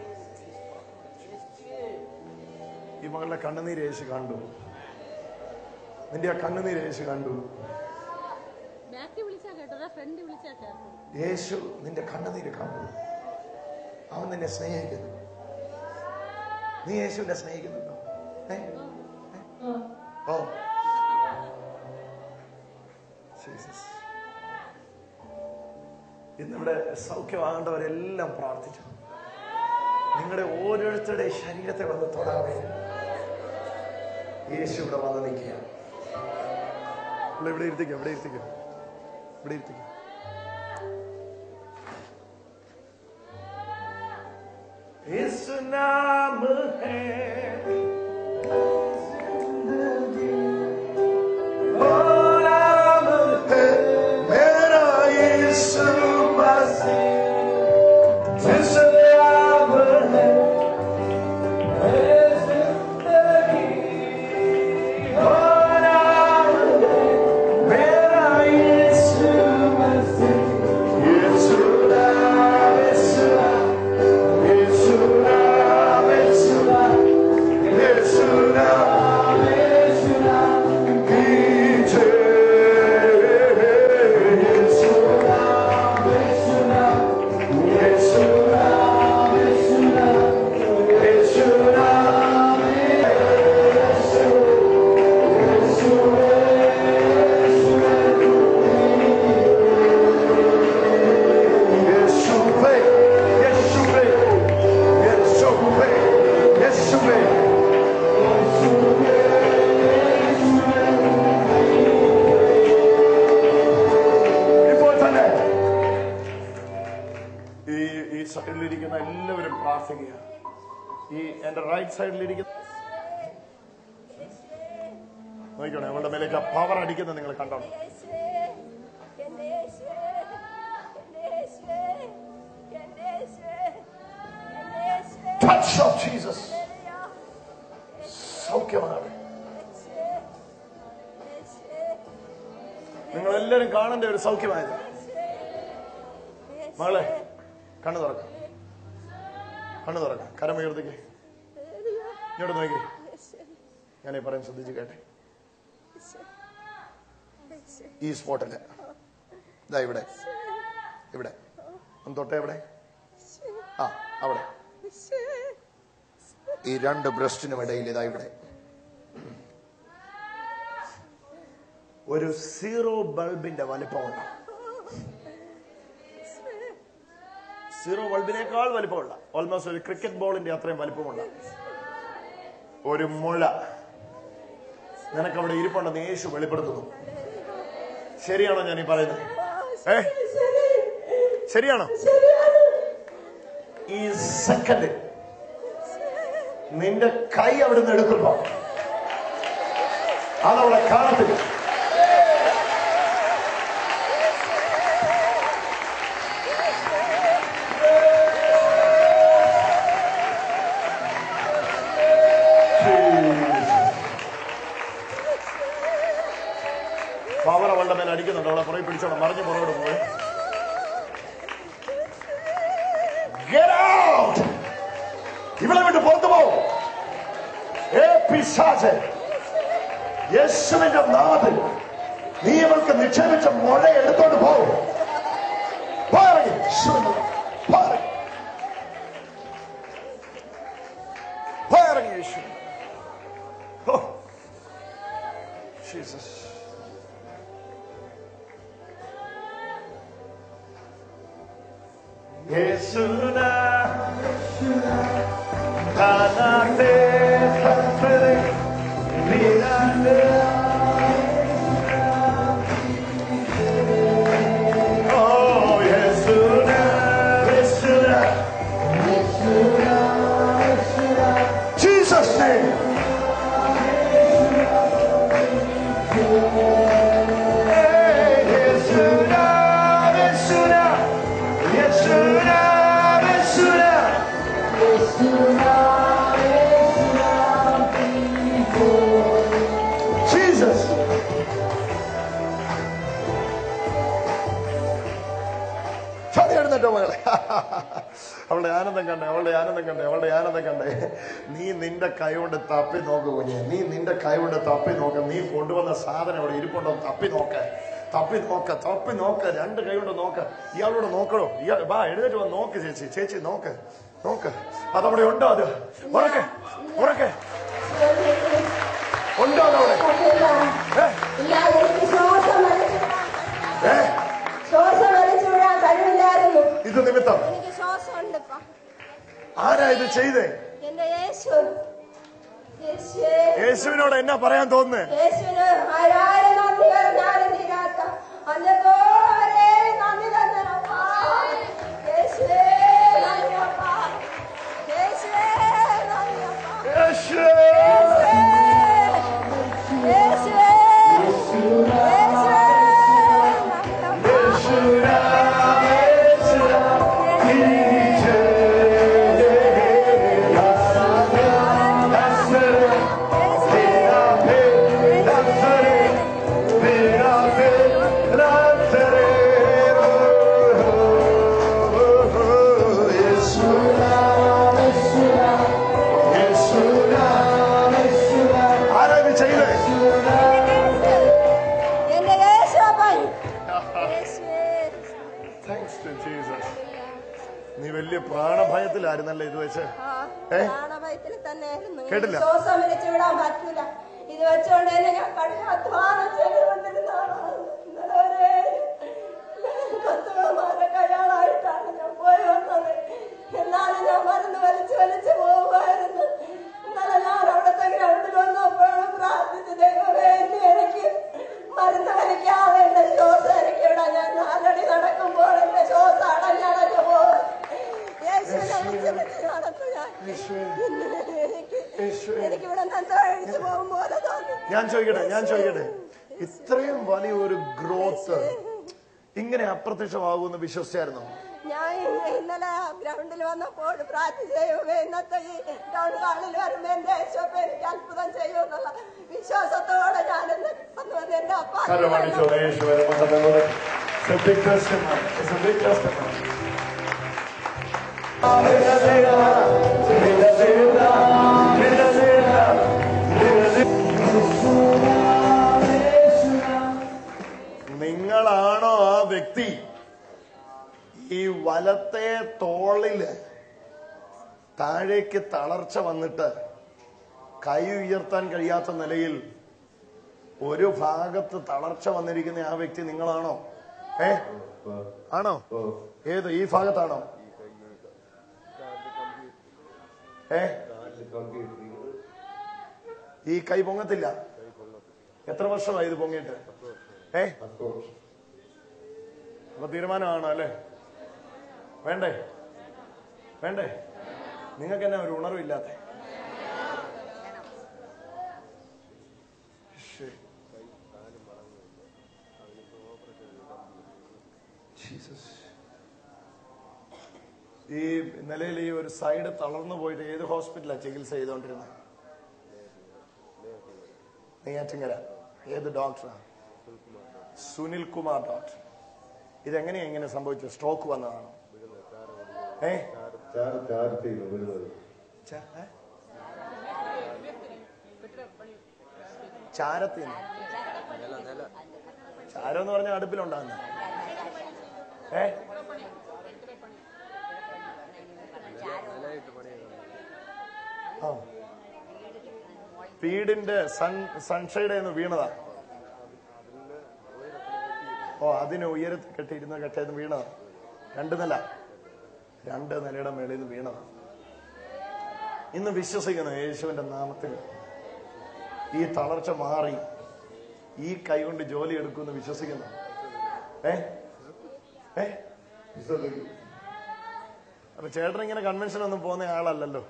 ഈ മകളുടെ കണ്ണുനീര് യേശു കണ്ടു നിന്റെ ആ കണ്ണുനീര് യേശു കണ്ടു ബാക്കിൽ വിളിച്ചാൽ കേട്ടോ ഫ്രണ്ട് വിളിച്ചാൽ കേൾക്കും യേശു നിന്റെ കണ്ണുനീര് കണ്ടു അവൻ നിന്നെ സ്നേഹിക്കുന്നു നീ യേശുവിനെ സ്നേഹിക്കുന്നുണ്ടോ ഏ? ഏ? ഓ ജീസസ് ഇന്നിവിടെ സൗഖ്യമാകേണ്ടവരെല്ലാം പ്രാർത്ഥിച്ചു നിങ്ങളുടെ ഓരോരുത്തരുടെ ശരീരത്തെ വന്ന് തൊടാതെ യേശു ഇവിടെ വന്ന് നിൽക്കുക ഇവിടെ ഇവിടെ ഇരുത്തിക്കോ ഇവിടെ ഇരുത്തിക്കോ ഇവിടെ ഇരുത്തിക്കോ इस नाम है ओ नाम है ഈ എന്റെ റൈറ്റ് സൈഡിലിരിക്കുന്ന നോക്കിക്കോണേ അവളുടെ മേലേക്ക് ആ പവർ അടിക്കുന്നത് നിങ്ങൾ കണ്ടോ ടച്ച് ഓഫ് ജീസസ് സൗഖ്യമാണ് നിങ്ങൾ എല്ലാവരും കാണേണ്ട ഒരു സൗഖ്യമായത് മകളെ കണ്ണു തുറക്കാം കണ്ണു തുറക്കാം കരമുയർത്തിക്ക് ഇങ്ങോട്ട് നോക്കി ഞാനീ പറയാൻ ശ്രദ്ധിച്ച് കേട്ടെ ഈ സ്പോട്ടില് ഇതാ ഇവിടെ ഇവിടെ ഒന്ന് തൊട്ടേ എവിടെ ആ അവിടെ ഈ രണ്ട് ബ്രസ്റ്റിനും ഇടയിൽ ഇതാ ഇവിടെ ഒരു സീറോ ബൾബിന്റെ വലിപ്പമുണ്ട് സീറോ ബൾബിനേക്കാൾ വലിപ്പമുള്ള ഓൾമോസ്റ്റ് ഒരു ക്രിക്കറ്റ് ബോളിന്റെ അത്രയും വലിപ്പമുള്ള ഒരു മുഴ നിനക്ക് അവിടെ ഇരിപ്പുണ്ടെന്ന് യേശു വെളിപ്പെടുത്തുന്നു ശരിയാണോ ഞാൻ ഈ പറയുന്നത് ഏ ശരിയാണോ ഈ സെക്കൻഡ് നിന്റെ കൈ അവിടുന്ന് എടുക്കുമ്പോ അതവിടെ കാണത്തില്ല പവർ അവളുടെ മേലെ അടിക്കുന്നുണ്ട് അവളെ പുറകെ പിടിച്ചോളാം മറിഞ്ഞ് പുറകോട്ട് പോയി Get out! ഇവളെ വിട്ട് പുറത്തു പോകും ഏ പിശാച് യേശുവിന്റെ നാഥൻ നീ ഇവൾക്ക് നിക്ഷേപിച്ച മുഴ എടുത്തോണ്ട് പോകും പോയിറങ്ങി യേശുവിന്റെ നാമം. പോയിറങ്ങി. പോയിറങ്ങി യേശു ഓ ജീസസ് യേശുനാ കാണാതെ സത്സരെ വീരാതെ ഓ യേശുനാ യേശുനാ Jesus name Hey, യേശുനാ യേശുനാ യേശുനാ യേശുനാ Jesus. ചാടി എഴുന്നേറ്റോ മകളെ അവളുടെ ആനന്ദം കണ്ടേ അവളുടെ ആനന്ദം കണ്ടേ അവളുടെ ആനന്ദം കണ്ടേ നീ നിന്റെ കൈ കൊണ്ട് തപ്പി നോക്ക് കുഞ്ഞെ നീ നിന്റെ കൈ കൊണ്ട് തപ്പി നോക്ക് നീ കൊണ്ടുവന്ന സാധനം അവിടെ ഇരിപ്പുണ്ടോ തപ്പി നോക്ക് തപ്പി നോക്ക തപ്പി നോക്ക് രണ്ട് കൈ കൊണ്ട് നോക്ക് ഇയാളോട് നോക്കണോ ഇയാൾ വാ എഴുന്നേറ്റ് വാ നോക്ക് ചേച്ചി ചേച്ചി നോക്ക് നോക്ക് അതവിടെ ഉണ്ടോ അത് ഉറക്കെ ഉറക്കെ ഉണ്ടോ അതവിടെ ഏ? ഇല്ല എനിക്ക് ശ്വാസം വലിച്ചു ഏ? ശ്വാസം വലിച്ചു വിടാൻ കഴിവില്ലായിരുന്നു ഇത് നിമിത്തം എനിക്ക് ശ്വാസം ഉണ്ട് ഇപ്പൊ. ആരാ ഇത് ചെയ്തേ എന്റെ യേശു യേശുവേ, യേശുവിനോട് എന്നാ പറയാൻ തോന്നുന്നേ യേശുവിന് ആയിരം നന്ദി പറഞ്ഞാലും തീരാത്ത അന്നത്തോടെ നന്ദി തന്നപ്പா യേശുവേ നന്ദിയപ്പാ യേശുവേ നന്ദിയപ്പാ യേശു യേശുവേ യേശുവേ നന്ദിയപ്പാ ആരാ ഇത് ചെയ്തേ എന്റെ യേശുവപ്പൻ യേശുവേ താങ്ക്സ് ടു ജീസസ് നീ വലിയ പ്രാണഭയത്തിലായിരുന്നല്ലേ ഇത് വെച്ച് ആ, ഏ? പ്രാണഭയത്തിൽ തന്നെയായിരുന്നു കേട്ടില്ല? എനിക്ക് ശ്വാസം വലിച്ചു വിടാൻ പറ്റൂല ഇത് വെച്ചോണ്ട് തന്നെ ഞാൻ കഠിന അധ്വാനം ചെയ്തുകൊണ്ടിരുന്നതാണ് ഇന്നലെ വരെ കത്തുകമാരെ കയ്യാളായിട്ടാണ് ഞാൻ പോയി വന്നത് എന്നാലും ഞാൻ മരുന്ന് വലിച്ചു വലിച്ചു പോകുമായിരുന്നു ഇന്നലെ ഞാൻ അവിടുത്തെ ഗ്രൗണ്ടിൽ വന്നപ്പോഴും പ്രാർത്ഥിച്ചു ദൈവമേ ഇനി എനിക്ക് മരുന്ന് വലിക്കാതെ എന്റെ ശ്വാസം എനിക്ക് വിടാൻ ഞാൻ നാലടി നടക്കുമ്പോൾ എന്റെ ശ്വാസം അടഞ്ഞടഞ്ഞു പോകും യേശുവിനെ വിളിച്ച് വിളിച്ച് നടക്കും ഞാൻ യേശുവേ എനിക്ക് യേശുവേ എനിക്കിവിടെ നിന്ന് അഴിച്ചു പോകും പോലെ തോന്നി ഞാൻ ചോദിക്കട്ടെ ഞാൻ ചോദിക്കട്ടെ ഇത്രയും വലിയ ഒരു ഗ്രോത്ത് ഇങ്ങനെ അപ്രത്യക്ഷമാകുമെന്ന് വിശ്വസിച്ചായിരുന്നു ഞാൻ ഇന്ന് ഇന്നലെ ഗ്രൗണ്ടിൽ വന്നപ്പോൾ പ്രാർത്ഥിച്ച് ദൈവമേ ഇന്നത്തെ ഈ ടൗൺ ഹാളിൽ വരുമ്പോ എന്റെ യേശോപ്പ എനിക്ക് അത്ഭുതം ചെയ്യുമെന്നുള്ള വിശ്വാസത്തോടെ ഞാൻ ഇന്ന് വന്നു വന്ന് എന്റെ അപ്പ കരമടിച്ചോ യേശുവിനെ മഹത്വത്തോടെ. It's a big testimony. It's a big testimony. നിങ്ങളാണോ ആ വ്യക്തി ഈ വലത്തെ തോളില് താഴേക്ക് തളർച്ച വന്നിട്ട് കൈ ഉയർത്താൻ കഴിയാത്ത നിലയിൽ ഒരു ഭാഗത്ത് തളർച്ച വന്നിരിക്കുന്ന ആ വ്യക്തി നിങ്ങളാണോ ഏ ആണോ ഏത് ഈ ഭാഗത്താണോ ഏ ഈ കൈ പൊങ്ങത്തില്ല എത്ര വർഷമായി ഇത് പൊങ്ങിയിട്ട് ഏ അപ്പൊ തീരുമാനമാണോ അല്ലേ വേണ്ടേ വേണ്ടേ നിങ്ങൾക്ക് എന്നാ ഒരു ഉണർവില്ലാത്ത ശരി ജീസസ് ഈ നിലയിൽ ഈ ഒരു സൈഡ് തളർന്നു പോയിട്ട് ഏത് ഹോസ്പിറ്റലാണ് ചികിത്സ ചെയ്തുകൊണ്ടിരുന്നത് നെയ്യാറ്റിങ്കര ഏത് ഡോക്ടറാണ് സുനിൽ കുമാർ ഡോക്ടർ ഇതെങ്ങനെയാ ഇങ്ങനെ സംഭവിച്ചത് സ്ട്രോക്ക് വന്നതാണോ ഏ ചാറ് ചാറ് ചെയ്യുന്നു വീഴുന്നത് ച- ഏ? ചാരത്തിന് ചാരം എന്ന് പറഞ്ഞ അടുപ്പിലുണ്ടാകുന്ന ഏ ആ വീടിന്റെ സൺ സൺഷൈഡ് എന്ന് വീണതാ ഓ അതിന് ഉയരത്തിൽ കെട്ടിയിരുന്ന കെട്ടിയത് വീണതാ രണ്ട് നില രണ്ട് നിലയുടെ മേളിൽ നിന്ന് വീണതാ ഇന്ന് വിശ്വസിക്കുന്നു യേശുവിന്റെ നാമത്തിൽ ഈ തളർച്ച മാറി ഈ കൈ കൊണ്ട് ജോലി എടുക്കുമെന്ന് വിശ്വസിക്കുന്നു ഏ ഏ വിശ്വസിക്കും അപ്പൊ ചേട്ടൻ ഇങ്ങനെ കൺവെൻഷൻ ഒന്നും പോകുന്ന ആളല്ലല്ലോ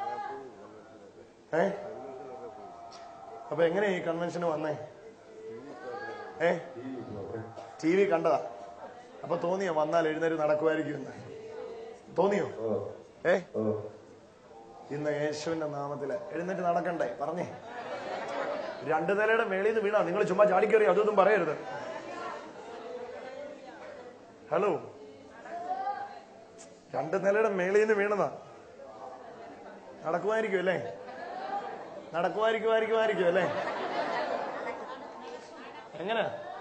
ഏ അപ്പൊ എങ്ങനെയാ ഈ കൺവെൻഷന് വന്നേ ഏ ടി വി കണ്ടതാ അപ്പൊ തോന്നിയോ വന്നാൽ എഴുന്നേറ്റ് നടക്കുമായിരിക്കും എന്ന് തോന്നിയോ ഓ ഏ ഓ ഇന്ന് യേശുവിന്റെ നാമത്തില് എഴുന്നേറ്റ് നടക്കണ്ടേ പറഞ്ഞേ രണ്ടു നിലയുടെ മേളിൽ നിന്ന് വീണാ നിങ്ങൾ ചുമ്മാ ചാടിക്കറി അതൊന്നും പറയരുത് ഹലോ രണ്ട് നിലയുടെ മേളിൽ നിന്ന് വീണതാ നടക്കുമായിരിക്കും അല്ലേ നടക്കുമായിരിക്കുമായിരിക്കുമായിരിക്കും അല്ലേ എങ്ങനെ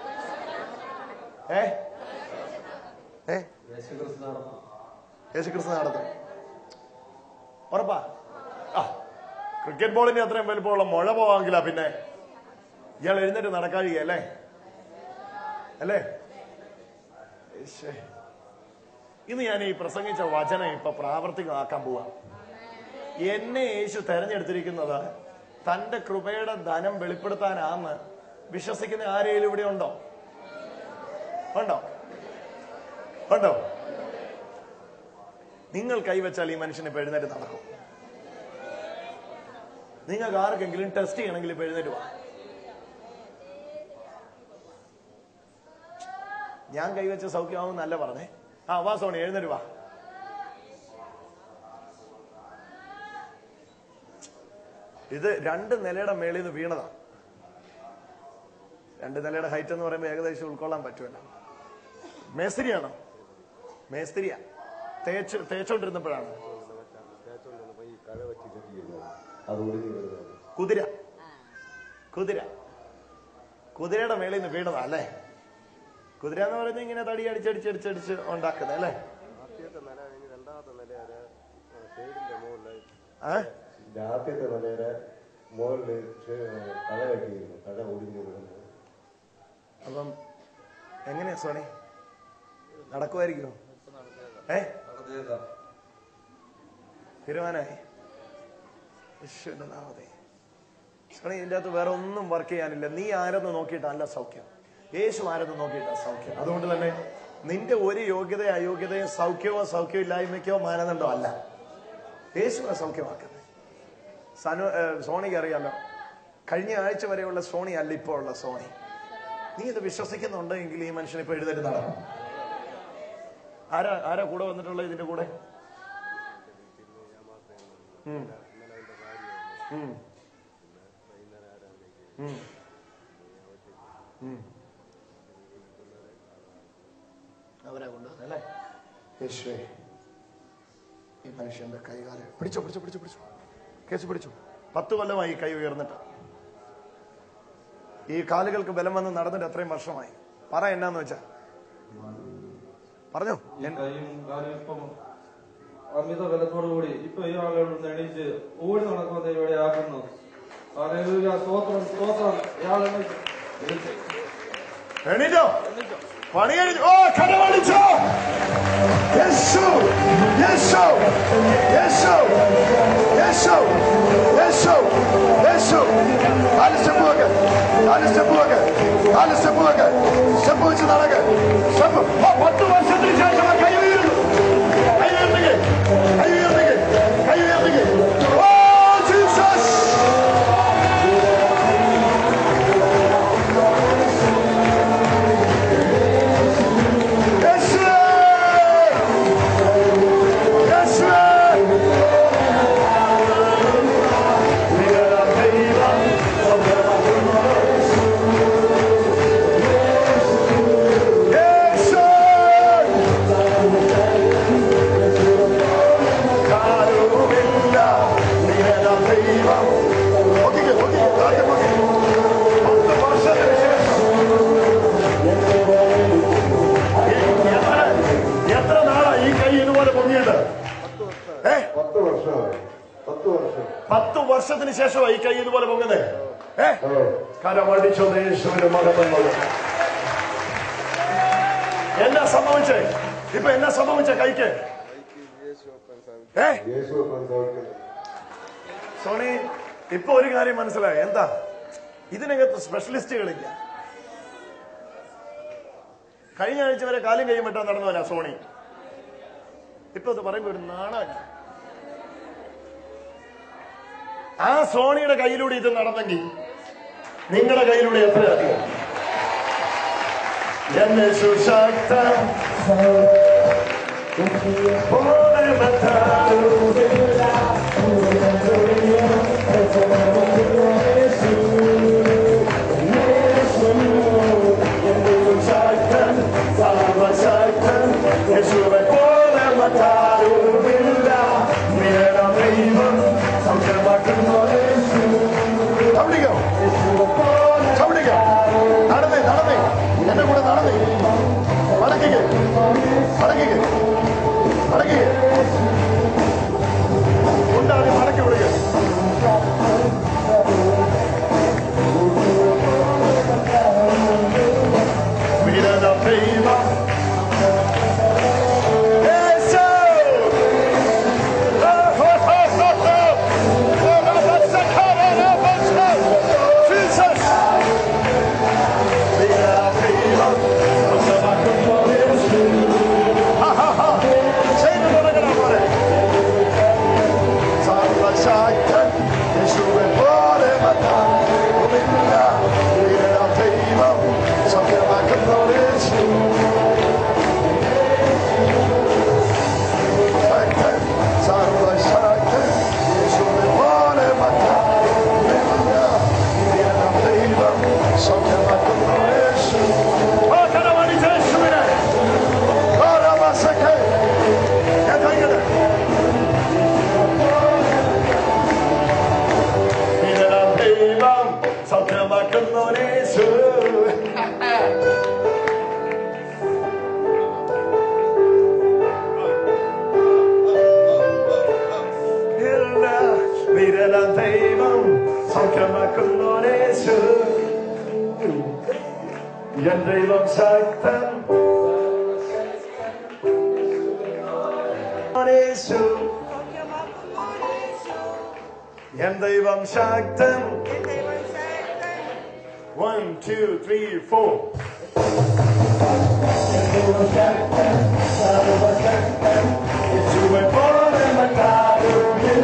ഏ ഏ യേശുക്രിസ്തു നടത്തും ഉറപ്പാ ആ ക്രിക്കറ്റ് ബോളിന് അത്രയും വലുപ്പമുള്ള മുഴ പോവാങ്കില പിന്നെ ഇയാൾ എഴുന്നേറ്റ് നടക്കാഴിക അല്ലേ അല്ലേ ഈശ്വേ. ഇന്ന് ഞാൻ ഈ പ്രസംഗിച്ച വചനം ഇപ്പൊ പ്രാവർത്തികമാക്കാൻ പോവാ എന്നെ യേശു തെരഞ്ഞെടുത്തിരിക്കുന്നത് തന്റെ കൃപയുടെ ധനം വെളിപ്പെടുത്താനാന്ന് വിശ്വസിക്കുന്ന ആരെങ്കിലും ഇവിടെ ഉണ്ടോ ഉണ്ടോ ഉണ്ടോ നിങ്ങൾ കൈവച്ചാൽ ഈ മനുഷ്യനെ ഇപ്പൊ എഴുന്നേറ്റ് നടക്കും നിങ്ങൾക്ക് ആർക്കെങ്കിലും ടെസ്റ്റ് ചെയ്യണമെങ്കിൽ ഇപ്പൊ എഴുന്നേറ്റ് വാ ഞാൻ കൈവച്ച സൗഖ്യമാവും നല്ല പറഞ്ഞേ ആ വാ സോണി എഴുന്നേറ്റ് വാ ഇത് രണ്ട് നിലയുടെ മേളിൽ നിന്ന് വീണതാ രണ്ട് നിലയുടെ ഹൈറ്റ് എന്ന് പറയുമ്പോൾ ഏകദേശം ഉൾക്കൊള്ളാൻ പറ്റുമല്ലോ മേസ്തിരിയാണോ മേസ്തിരിയാ തേച്ച് തേച്ചോണ്ടിരുന്നപ്പോഴാണ് ഈ കഴ വെച്ച് ചുറ്റിയിരുന്നു അത് ഒടിഞ്ഞു വീഴുന്നത് കുതിര കുതിര കുതിരയുടെ മേളിൽ നിന്ന് വീണതാ അല്ലേ കുതിര എന്ന് പറയുന്നത് ഇങ്ങനെ തടി അടിച്ചടിച്ചടിച്ചടിച്ച് ഉണ്ടാക്കുന്നത് അല്ലേ ആദ്യത്തെ നില കഴിഞ്ഞ് രണ്ടാമത്തെ നില വരെ ഷെയ്ഡിന്റെ മുകളിൽ ഏ ഇതിന്റെ ആദ്യത്തെ നിലയുടെ മുകളിൽ കഴ കെട്ടിയിരുന്നു കഴ ഒടിഞ്ഞു വീഴുന്നത് അപ്പം എങ്ങനെയാ സോണി നടക്കുമായിരിക്കുമോ ഏ തീരുമാനമായി യേശുവിന്റെ നാമത്തെ സോണി ഇതിന്റെ അകത്ത് വേറെ ഒന്നും വർക്ക് ചെയ്യാനില്ല നീ ആരെന്ന് നോക്കിയിട്ടല്ല സൗഖ്യം യേശു ആരെന്ന് നോക്കിയിട്ടാ സൗഖ്യം അതുകൊണ്ട് തന്നെ നിന്റെ ഒരു യോഗ്യത അയോഗ്യതയോ സൗഖ്യമോ സൗഖ്യം ഇല്ലായ്മയ്ക്കോ മാനദണ്ഡം അല്ല യേശുവിനെ സൗഖ്യമാക്കുന്നത് സനു ഏഹ് സോണിക്ക് അറിയാലോ കഴിഞ്ഞ ആഴ്ച വരെയുള്ള സോണി അല്ല ഇപ്പോൾ ഉള്ള സോണി നീ ഇത് വിശ്വസിക്കുന്നുണ്ടെങ്കിൽ ഈ മനുഷ്യൻ ഇപ്പൊ എഴുന്നേറ്റ് നടക്കും ആരാ ആരാ കൂടെ വന്നിട്ടുള്ള ഇതിന്റെ കൂടെ ഉം. ഉം. ഉം. ഉം. അവരാ കൊണ്ടുവന്നല്ലേ യേശുവേ ഈ മനുഷ്യന്റെ കൈകാല് പിടിച്ചോ പിടിച്ചോ പിടിച്ചോ പിടിച്ചോ കേസ് പിടിച്ചു പത്ത് കൊല്ലമായി ഈ കൈ ഉയർന്നിട്ട് ഈ കാലുകൾക്ക് ബലം വന്ന് നടന്നിട്ട് എത്രയും വർഷമായി പറ എന്നാന്ന് വെച്ചാ പറഞ്ഞോ ഈ കൈയും കാലും ഇപ്പം അമിത ബലത്തോടുകൂടി ഇപ്പൊ ഈ ആളുകൾ എണീറ്റ് ഓടി നടക്കുന്ന ദൈവം ആക്കുന്നു ഹല്ലേലൂയ, സ്തോത്രം സ്തോത്രം ഇയാളെന്നെ വിളിച്ച് എണീറ്റോ പണി കഴിഞ്ഞു ഓ കരമടിച്ചോ യേശു യേശു യേശു യേശു യേശു യേശു നാല് സ്റ്റെപ്പ് വെക്ക് നാല് സ്റ്റെപ്പ് വെക്ക് നാല് സ്റ്റെപ്പ് വെക്ക് സ്റ്റെപ്പ് വെച്ച് നടക്ക് സ്റ്റെപ്പ് ഓ പത്ത് വർഷത്തിന് ശേഷം ആ കൈ ഉയരുന്നു കൈ ഉയർത്തിക്ക് കൈ ഉയർത്തിക്ക് കൈ ഉയർത്തിക്ക് ഓ ജീസസ് യേശുവേ യേശുവേ യേശു കാരുമില്ല നിരത ദൈവം നോക്കിക്കേ നോക്കിക്കേ താഴെ നോക്കിക്കേ പത്ത് വർഷത്തിന് ശേഷം എത്ര എത്ര നാളാ ഈ കൈ ഇതുപോലെ പൊങ്ങിയത് ഏ പത്ത് വർഷമായി പത്ത് വർഷം പത്ത് വർഷത്തിന് ശേഷമാ ഈ കൈ ഇതുപോലെ പൊങ്ങുന്നത് ഏ ഓ കരമടിച്ചോ യേശുവിന്റെ മകമെന്നത് എന്നാ സംഭവിച്ചേ ഇപ്പൊ എന്നാ സംഭവിച്ച കൈക്ക് ഏ യേശു അപ്പം സൗഖ്യം സോണി ഇപ്പൊ ഒരു കാര്യം മനസ്സിലായി എന്താ ഇതിനകത്ത് സ്പെഷ്യലിസ്റ്റുകളില്ല കഴിഞ്ഞ ആഴ്ച വരെ കാലും കൈയും വെട്ടാൻ നടന്നവനാ സോണി ഇപ്പൊ അത് പറയുമ്പോ ഒരു നാണമില്ല ആ സോണിയുടെ കയ്യിലൂടെ ഇത് നടന്നെങ്കിൽ നിങ്ങളുടെ കയ്യിലൂടെ എത്ര അധികം എന്നെ സുശക്തം യേശുവെ പോലെ മറ്റാരുമില്ല നേരം ദൈവം സൗഖ്യമാക്കുന്നു ചവിടിക്കോ ചവിടിക്കോ നടന്നേ നടന്നേ എന്റെ കൂടെ നടന്നേ മടക്കിക്കേ മടക്കിക്കേ മടക്കിക്കേ ഉണ്ടാതി മടക്കി വിടുക വിരത ദൈവം യേശു Jesus! ചെയ്തു തുടങ്ങണം പോലെ സർവശക്തൻ യേശുവെ പോലെ മറ്റാരുമില്ല ഇവരാ ദൈവം സൗഖ്യമാക്കുന്നവർ യേശു ശക്തൻ സർവശക്തൻ യേശുവെ പോലെ മറ്റാരുമില്ല ഇവരാ ദൈവം സൗഖ്യമാക്കുന്നവർ യേശു ഓ കരമടിച്ച യേശുവിനെ ഓ രാമസഖേ ഞാൻ കഴിക്കട്ടെ ഇതെല്ലാം ദൈവം സൗഖ്യമാക്കുന്നോനേശു ഇല്ല ഇതെല്ലാം ദൈവം സൗഖ്യമാക്കുന്നോനേശു എൻ ദൈവം ശക്തൻ യേശു എൻ ദൈവം ശക്തൻ വൺ ടു ത്രീ ഫോർ യേശുവെ പോലെ മറ്റാരുമില്ല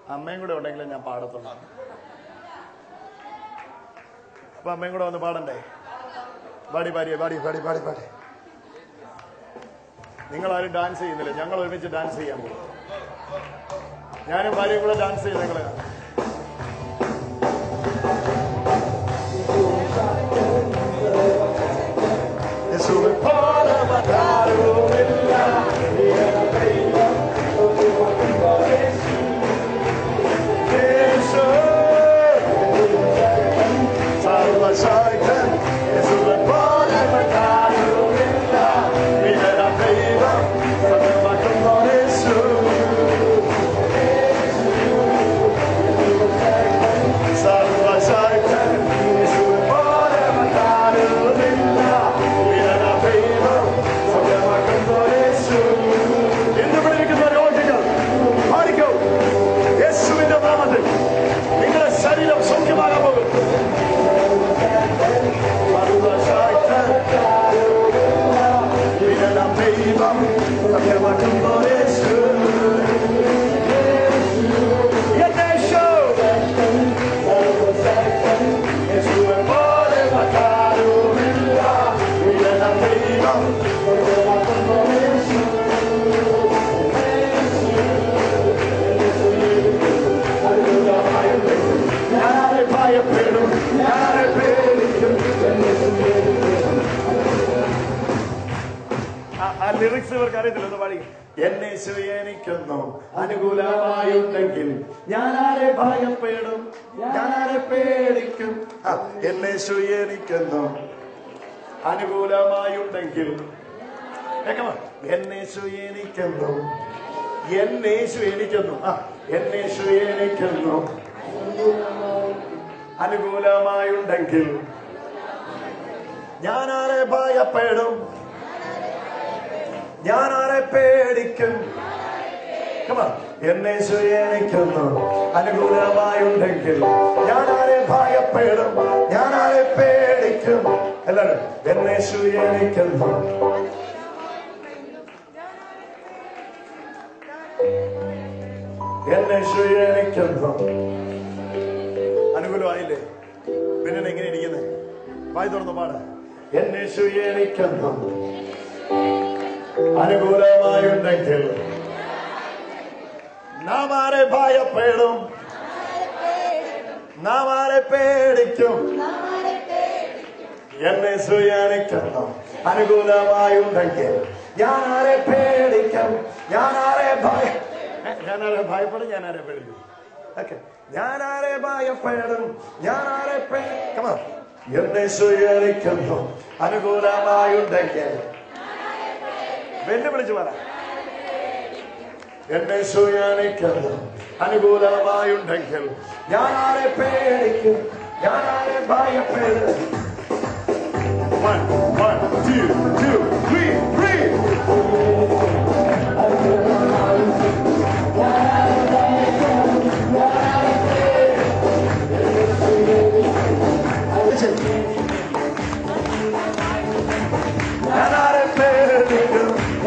അമ്മയും കൂടെ ഉണ്ടെങ്കിലും ഞാൻ പാടത്തുള്ളൂ അപ്പൊ അമ്മയും കൂടെ വന്ന് പാടണ്ടേ പാടി പാടി പാടി പാടി പാടി പാടി നിങ്ങൾ ആരും ഡാൻസ് ചെയ്യുന്നില്ല ഞങ്ങൾ ഒരുമിച്ച് ഡാൻസ് ചെയ്യാൻ പോകും ഞാനും ഭാര്യയും കൂടെ ഡാൻസ് ചെയ്ത് നിങ്ങള് യേശുവിൻ പാദമതാരുമില്ല. യേശു സർവശക്തൻ യേശുവിൻ പാദമതാരുമില്ല. വിജയ ദൈവം സത്യമാക്കുന്നോൻ യേശു സർവശക്തൻ യേശുവിൻ പാദമതാരുമില്ല. വിജയ ദൈവം സത്യമാക്കുന്നോൻ യേശു. ഇന്ന് ഇവിടെ ഇരിക്കുന്ന രോഗികൾ പാടിക്കോ യേശുവിന്റെ നാമത്തിൽ നിങ്ങളുടെ ശരീരം സൗഖ്യമാകാൻ പോകും സർവശക്തൻ വിജയ ദൈവം സത്യമാക്കുന്നോൻ യേശു. യേശു യേശുവിൻ പാദമതാരുമില്ല. വിജയ ദൈവം സത്യമാക്കുന്നോൻ യേശു. ഞാനാരെ ഭയപ്പെടും ഞാനാരെ പേടിക്കും ആ- ആ ലിറിക്സ് ഇവർക്ക് അറിയത്തില്ല ഒന്ന് പാടി എന്നെ എനിക്കൊന്നു അനുകൂലമായുണ്ടെങ്കിൽ ഞാനാരെ ഭയപ്പെടും ഞാനാരെ പേടിക്കും ആ, എന്നെ എനിക്കൊന്നു അനുകൂലമായുണ്ടെങ്കിൽ കേൾക്കമോ എന്നേശു എനിക്കെന്നു എന്നേശു എനിക്കെന്നു ആ എന്നേശു എനിക്കെന്നു അനുകൂലമായുണ്ടെങ്കിൽ ഞാനാരെ ഭയപ്പെടും ഞാനാരെ പേടിക്കും Come on. എന്നേശു എനിക്കൊന്നു അനുകൂലമായുണ്ടെങ്കിൽ ഞാനാരെ ഭയപ്പെടും ഞാനാരെ പേടിക്കും എല്ലാവരും എന്നേശു എനിക്കൊന്നു എന്നേശു എനിക്കൊന്നു അനുകൂലമായില്ലേ പിന്നെ എങ്ങനെ ഇരിക്കുന്നത് വായി തുറന്നു പാട എന്നേശു എനിക്കൊന്നു അനുകൂലമായുണ്ടെങ്കിൽ നാം ആരെ ഭയപ്പെടും നാം ആരെ പേടിക്കും എന്നെ സുയാനിക്കുന്നു അനുകൂലമായുണ്ടെങ്കിൽ ഞാൻ ആരെ പേടിക്കും ഞാൻ ആരെ ഭയ ഏ, ഞാൻ ആരെ ഭയപ്പെടും ഞാൻ ആരെ പേടിക്കും ഓക്കെ ഞാൻ ആരെ ഭയപ്പെടും ഞാൻ ആരെ പേടിക്കും എന്നെ സുയാനിക്കുന്നു അനുകൂലമായുണ്ടെങ്കിൽ വെല്ലുവിളിച്ച് പറ എന്നെ സുയാനിക്കുന്നു അനുകൂലമായുണ്ടെങ്കിൽ ഞാൻ ആരെ പേടിക്കും ഞാൻ ആരെ ഭയപ്പെടും One, one, two, two, three, three. ഞാൻ ആരെ പേടിക്കും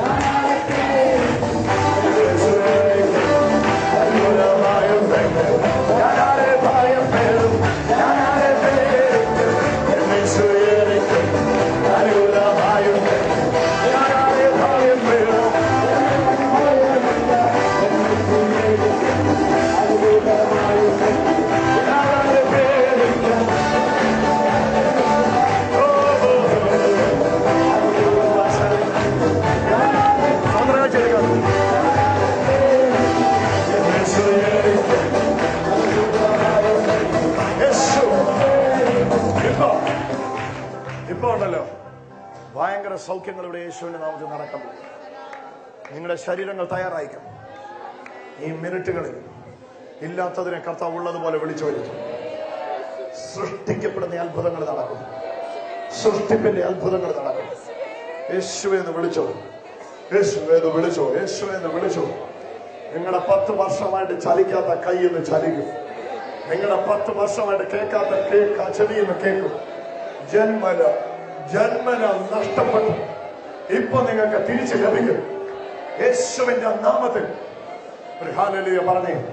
ഇപ്പൊ ഇപ്പൊ ഉണ്ടല്ലോ ഭയങ്കര സൗഖ്യങ്ങൾ ഇവിടെ യേശുവിന്റെ നാമത്തിൽ നടക്കുന്നു നിങ്ങളുടെ ശരീരങ്ങൾ തയ്യാറായിക്കും ഈ മിനിറ്റുകളിൽ ഇല്ലാത്തതിനെ കർത്താവ് ഉള്ളതുപോലെ വിളിച്ചു വരുത്തും സൃഷ്ടിക്കപ്പെടുന്ന അത്ഭുതങ്ങൾ നടക്കും സൃഷ്ടിപ്പിന്റെ അത്ഭുതങ്ങൾ നടക്കും യേശുവെ എന്ന് വിളിച്ചോ യേശുവെ എന്ന് വിളിച്ചോ യേശുവെ എന്ന് വിളിച്ചോ നിങ്ങളുടെ പത്ത് വർഷമായിട്ട് ചലിക്കാത്ത കൈ എന്ന് ചലിക്കും നിങ്ങളുടെ പത്ത് വർഷമായിട്ട് കേൾക്കാത്ത കേൾക്കാ ചെവി എന്ന് കേൾക്കും ജന്മന ജന്മന നഷ്ടപ്പെട്ടു ഇപ്പൊ നിങ്ങൾക്ക് തിരിച്ചു ലഭിക്കും യേശുവിന്റെ നാമത്തിൽ ഒരു ഹാലലിയ പറഞ്ഞേ